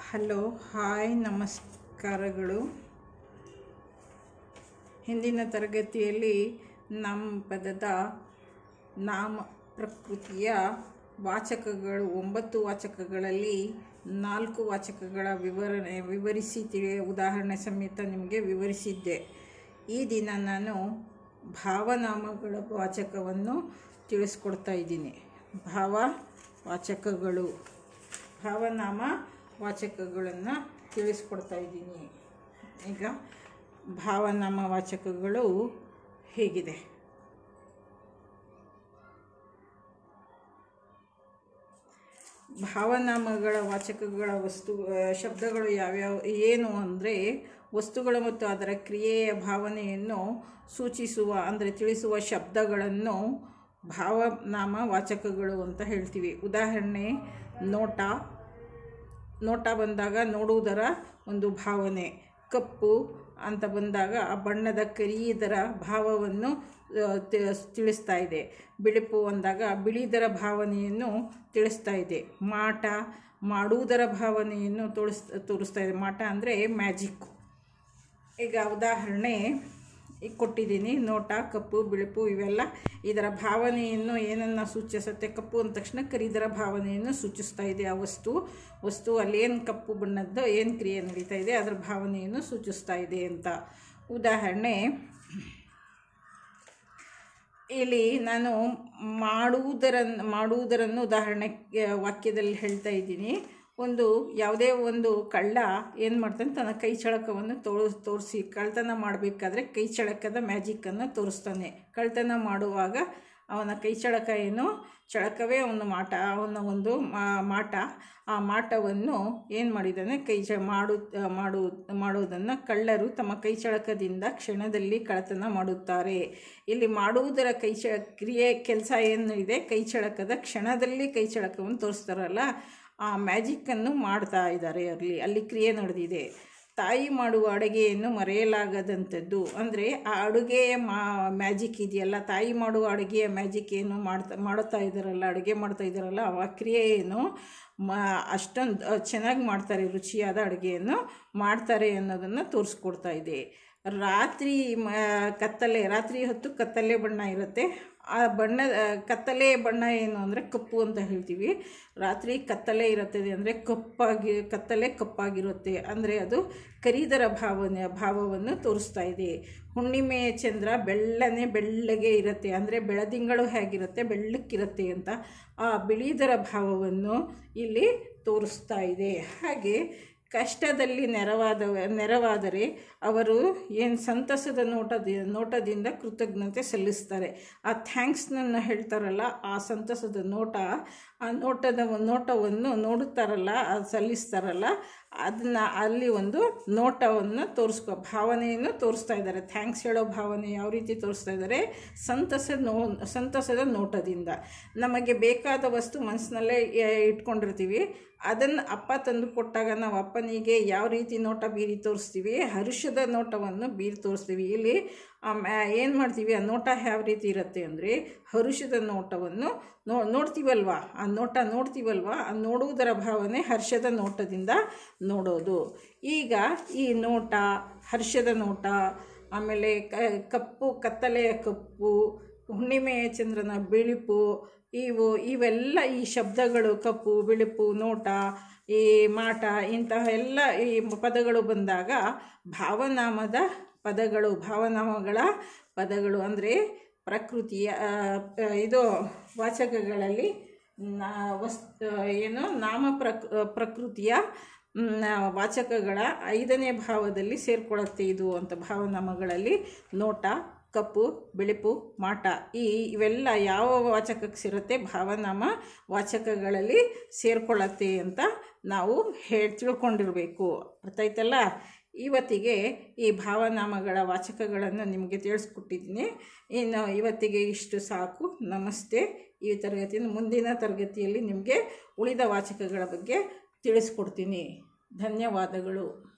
hello hi ನಮಸ್ಕಾರಗಳು ಹಿಂದಿನ ತರಗತಿಯಲ್ಲಿ ನಮ್ಮ ಪದದ ನಾಮ ಪ್ರಕೃತಿಯ ವಾಚಕಗಳು ಒಂಬತ್ತು ವಾಚಕಗಳಲ್ಲಿ ನಾಲ್ಕು ವಾಚಕಗಳ ವಿವರಣೆ ವಿವರಿಸಿ ತಿಳಿ ಉದಾಹರಣೆ ಸಮೇತ ನಿಮಗೆ ವಿವರಿಸಿದ್ದೆ ಈ ದಿನ ನಾನು ಭಾವನಾಮಗಳ ವಾಚಕವನ್ನು ತಿಳಿಸ್ಕೊಡ್ತಾ ಇದ್ದೀನಿ ಭಾವ ವಾಚಕಗಳು ಭಾವನಾಮ ವಾಚಕಗಳನ್ನು ತಿಳಿಸ್ಕೊಡ್ತಾ ಇದ್ದೀನಿ ಈಗ ಭಾವನಾಮ ವಾಚಕಗಳು ಹೇಗಿದೆ ಭಾವನಾಮಗಳ ವಾಚಕಗಳ ವಸ್ತು ಆ, ಶಬ್ದಗಳು ಯಾವ್ಯಾವ ಏನು ಅಂದರೆ ವಸ್ತುಗಳು ಮತ್ತು ಅದರ ಕ್ರಿಯೆಯ ಭಾವನೆಯನ್ನು ಸೂಚಿಸುವ ಅಂದರೆ ತಿಳಿಸುವ ಶಬ್ದಗಳನ್ನು ಭಾವನಾಮ ವಾಚಕಗಳು ಅಂತ ಹೇಳ್ತೀವಿ ಉದಾಹರಣೆ ನೋಟ ನೋಟ ಬಂದಾಗ ನೋಡುವುದರ ಒಂದು ಭಾವನೆ ಕಪ್ಪು ಅಂತ ಬಂದಾಗ ಆ ಬಣ್ಣದ ಕರಿಯುವುದರ ಭಾವವನ್ನು ಆ, ತಿ- ತಿಳಿಸ್ತಾ ಇದೆ ಬಿಳುಪು ಅಂದಾಗ ಬಿಳಿದರ ಭಾವನೆಯನ್ನು ತಿಳಿಸ್ತಾ ಇದೆ ಮಾಟ ಮಾಡುವುದರ ಭಾವನೆಯನ್ನು ತೋರಿಸ್ ತೋರಿಸ್ತಾ ಇದೆ ಮಾಟ ಅಂದರೆ ಮ್ಯಾಜಿಕ್ಕು ಈಗ ಉದಾಹರಣೆ ಈಗ ಕೊಟ್ಟಿದ್ದೀನಿ ನೋಟ ಕಪ್ಪು ಬಿಳುಪು ಇವೆಲ್ಲ ಇದರ ಭಾವನೆಯನ್ನು ಏನನ್ನು ಸೂಚಿಸುತ್ತೆ ಕಪ್ಪು ಅಂದ ತಕ್ಷಣ ಕರಿದರ ಭಾವನೆಯನ್ನು ಸೂಚಿಸ್ತಾ ಇದೆ ಆ ವಸ್ತು ವಸ್ತು ಅಲ್ಲೇನು ಕಪ್ಪು ಬಣ್ಣದ್ದು ಏನು ಕ್ರಿಯೆ ನಡೀತಾ ಇದೆ ಅದರ ಭಾವನೆಯನ್ನು ಸೂಚಿಸ್ತಾ ಇದೆ ಅಂತ ಉದಾಹರಣೆ ಇಲ್ಲಿ ನಾನು ಮಾಡುವುದರನ್ನು ಮಾಡುವುದರನ್ನು ಉದಾಹರಣೆ ಆ, ವಾಕ್ಯದಲ್ಲಿ ಹೇಳ್ತಾ ಇದ್ದೀನಿ ಒಂದು ಯಾವುದೇ ಒಂದು ಕಳ್ಳ ಏನು ಮಾಡ್ತಾನೆ ತನ್ನ ಕೈ ಚಳಕವನ್ನು ತೋರು ತೋರಿಸಿ ಕಳ್ತನ ಮಾಡಬೇಕಾದ್ರೆ ಕೈ ಚಳಕದ ಮ್ಯಾಜಿಕ್ಕನ್ನು ತೋರಿಸ್ತಾನೆ ಕಳ್ತನ ಮಾಡುವಾಗ ಅವನ ಕೈ ಚಳಕ ಏನು ಚಳಕವೇ ಅವನ ಮಾಟ ಅವನ ಒಂದು ಮಾ- ಮಾಟ ಆ ಮಾಟವನ್ನು ಏನು ಮಾಡಿದ್ದಾನೆ ಕೈ ಚ ಮಾಡು ಮಾಡು ಮಾಡುವುದನ್ನು ಕಳ್ಳರು ತಮ್ಮ ಕೈ ಚಳಕದಿಂದ ಕ್ಷಣದಲ್ಲಿ ಕಳ್ಳತನ ಮಾಡುತ್ತಾರೆ ಇಲ್ಲಿ ಮಾಡುವುದರ ಕೈ ಚ ಕ್ರಿಯೆ ಕೆಲಸ ಏನು ಇದೆ ಕೈ ಚಳಕದ ಕ್ಷಣದಲ್ಲಿ ಕೈ ಚಳಕವನ್ನು ತೋರಿಸ್ತಾರಲ್ಲ ಆ ಮ್ಯಾಜಿಕ್ಕನ್ನು ಮಾಡ್ತಾ ಇದ್ದಾರೆ ಅಲ್ಲಿ ಅಲ್ಲಿ ಕ್ರಿಯೆ ನಡೆದಿದೆ ತಾಯಿ ಮಾಡುವ ಅಡುಗೆಯನ್ನು ಮರೆಯಲಾಗದಂಥದ್ದು ಅಂದರೆ ಆ ಅಡುಗೆಯ ಮಾ ಮ್ಯಾಜಿಕ್ ಇದೆಯಲ್ಲ ತಾಯಿ ಮಾಡುವ ಅಡುಗೆಯ ಮ್ಯಾಜಿಕ್ ಏನು ಮಾಡ್ತಾ ಮಾಡುತ್ತಾ ಇದ್ದಾರಲ್ಲ ಅಡುಗೆ ಮಾಡ್ತಾ ಇದ್ದಾರಲ್ಲ ಆ ಕ್ರಿಯೆ ಏನು ಮಾ ಅಷ್ಟೊಂದು ಚೆನ್ನಾಗಿ ಮಾಡ್ತಾರೆ ರುಚಿಯಾದ ಅಡುಗೆಯನ್ನು ಮಾಡ್ತಾರೆ ಅನ್ನೋದನ್ನು ತೋರಿಸ್ಕೊಡ್ತಾ ಇದೆ ರಾತ್ರಿ ಮ ಕತ್ತಲೆ ರಾತ್ರಿ ಹೊತ್ತು ಕತ್ತಲೆ ಬಣ್ಣ ಇರುತ್ತೆ ಆ ಬಣ್ಣ ಕತ್ತಲೆ ಬಣ್ಣ ಏನು ಅಂದರೆ ಕಪ್ಪು ಅಂತ ಹೇಳ್ತೀವಿ ರಾತ್ರಿ ಕತ್ತಲೆ ಇರುತ್ತದೆ ಅಂದರೆ ಕಪ್ಪಾಗಿ ಕತ್ತಲೆ ಕಪ್ಪಾಗಿರುತ್ತೆ ಅಂದರೆ ಅದು ಕರಿದರ ಭಾವನೆ ಭಾವವನ್ನು ತೋರಿಸ್ತಾ ಇದೆ ಹುಣ್ಣಿಮೆಯ ಚಂದ್ರ ಬೆಳ್ಳನೆ ಬೆಳ್ಳಗೆ ಇರುತ್ತೆ ಅಂದರೆ ಬೆಳದಿಂಗಳು ಹೇಗಿರುತ್ತೆ ಬೆಳ್ಳಕ್ಕಿರುತ್ತೆ ಅಂತ ಆ ಬಿಳಿದರ ಭಾವವನ್ನು ಇಲ್ಲಿ ತೋರಿಸ್ತಾ ಇದೆ ಹಾಗೆ ಕಷ್ಟದಲ್ಲಿ ನೆರವಾದ ನೆರವಾದರೆ ಅವರು ಏನು ಸಂತಸದ ನೋಟದ ನೋಟದಿಂದ ಕೃತಜ್ಞತೆ ಸಲ್ಲಿಸ್ತಾರೆ ಆ ಥ್ಯಾಂಕ್ಸ್ನನ್ನು ಹೇಳ್ತಾರಲ್ಲ ಆ ಸಂತಸದ ನೋಟ ಆ ನೋಟದ ನೋಟವನ್ನು ನೋಡುತ್ತಾರಲ್ಲ ಅದು ಸಲ್ಲಿಸ್ತಾರಲ್ಲ ಅದನ್ನು ಅಲ್ಲಿ ಒಂದು ನೋಟವನ್ನು ತೋರಿಸ್ಕೊ ಭಾವನೆಯನ್ನು ತೋರಿಸ್ತಾ ಇದ್ದಾರೆ ಥ್ಯಾಂಕ್ಸ್ ಹೇಳೋ ಭಾವನೆ ಯಾವ ರೀತಿ ತೋರಿಸ್ತಾ ಇದ್ದಾರೆ ಸಂತಸ ನೋ ಸಂತಸದ ನೋಟದಿಂದ ನಮಗೆ ಬೇಕಾದ ವಸ್ತು ಮನಸ್ಸಿನಲ್ಲೇ ಎ- ಇಟ್ಕೊಂಡಿರ್ತೀವಿ ಅದನ್ನು ಅಪ್ಪ ತಂದು ಕೊಟ್ಟಾಗ ನಾವು ಅಪ್ಪನಿಗೆ ಯಾವ ರೀತಿ ನೋಟ ಬೀರಿ ತೋರಿಸ್ತೀವಿ ಹರುಷದ ನೋಟವನ್ನು ಬೀರಿ ತೋರಿಸ್ತೀವಿ ಇಲ್ಲಿ ಏನು ಮಾಡ್ತೀವಿ ಆ ನೋಟ ಯಾವ ರೀತಿ ಇರುತ್ತೆ ಅಂದರೆ ಹರುಷದ ನೋಟವನ್ನು ನೋ ನೋಡ್ತೀವಲ್ವಾ ಆ ನೋಟ ನೋಡ್ತೀವಲ್ವಾ ಆ ನೋಡುವುದರ ಭಾವನೆ ಹರ್ಷದ ನೋಟದಿಂದ ನೋಡೋದು ಈಗ ಈ ನೋಟ ಹರ್ಷದ ನೋಟ ಆಮೇಲೆ ಕ ಕಪ್ಪು ಕತ್ತಲೆಯ ಕಪ್ಪು ಹುಣ್ಣಿಮೆಯ ಚಂದ್ರನ ಬಿಳುಪು ಇವು ಇವೆಲ್ಲ ಈ ಶಬ್ದಗಳು ಕಪ್ಪು ಬಿಳುಪು ನೋಟ ಈ ಮಾಟ ಇಂತಹ ಎಲ್ಲ ಈ ಪದಗಳು ಬಂದಾಗ ಭಾವನಾಮದ ಪದಗಳು ಭಾವನಾಮಗಳ ಪದಗಳು ಅಂದರೆ ಪ್ರಕೃತಿಯ ಆ, ಆ, ಇದು ವಾಚಕಗಳಲ್ಲಿ ನಾ ವಸ್ ಏನು ನಾಮ ಪ್ರಕ್ ಪ್ರಕೃತಿಯ ಮ್, ವಾಚಕಗಳ ಐದನೇ ಭಾವದಲ್ಲಿ ಸೇರ್ಕೊಳ್ಳುತ್ತೆ ಇದು ಅಂತ ಭಾವನಾಮಗಳಲ್ಲಿ ನೋಟ ಕಪ್ಪು ಬಿಳುಪು ಮಾಟ ಈ ಇವೆಲ್ಲ ಯಾವ ವಾಚಕಕ್ಕೆ ಸೇರುತ್ತೆ ಭಾವನಾಮ ವಾಚಕಗಳಲ್ಲಿ ಸೇರ್ಕೊಳ್ಳುತ್ತೆ ಅಂತ ನಾವು ಹೇಳಿ ತಿಳ್ಕೊಂಡಿರಬೇಕು ಅರ್ಥ ಆಯ್ತಲ್ಲ ಇವತ್ತಿಗೆ ಈ ಭಾವನಾಮಗಳ ವಾಚಕಗಳನ್ನು ನಿಮಗೆ ತಿಳಿಸ್ಕೊಟ್ಟಿದ್ದೀನಿ ಇನ್ನು ಇವತ್ತಿಗೆ ಇಷ್ಟು ಸಾಕು ನಮಸ್ತೆ ಈ ತರಗತಿಯನ್ನು ಮುಂದಿನ ತರಗತಿಯಲ್ಲಿ ನಿಮಗೆ ಉಳಿದ ವಾಚಕಗಳ ಬಗ್ಗೆ ತಿಳಿಸ್ಕೊಡ್ತೀನಿ ಧನ್ಯವಾದಗಳು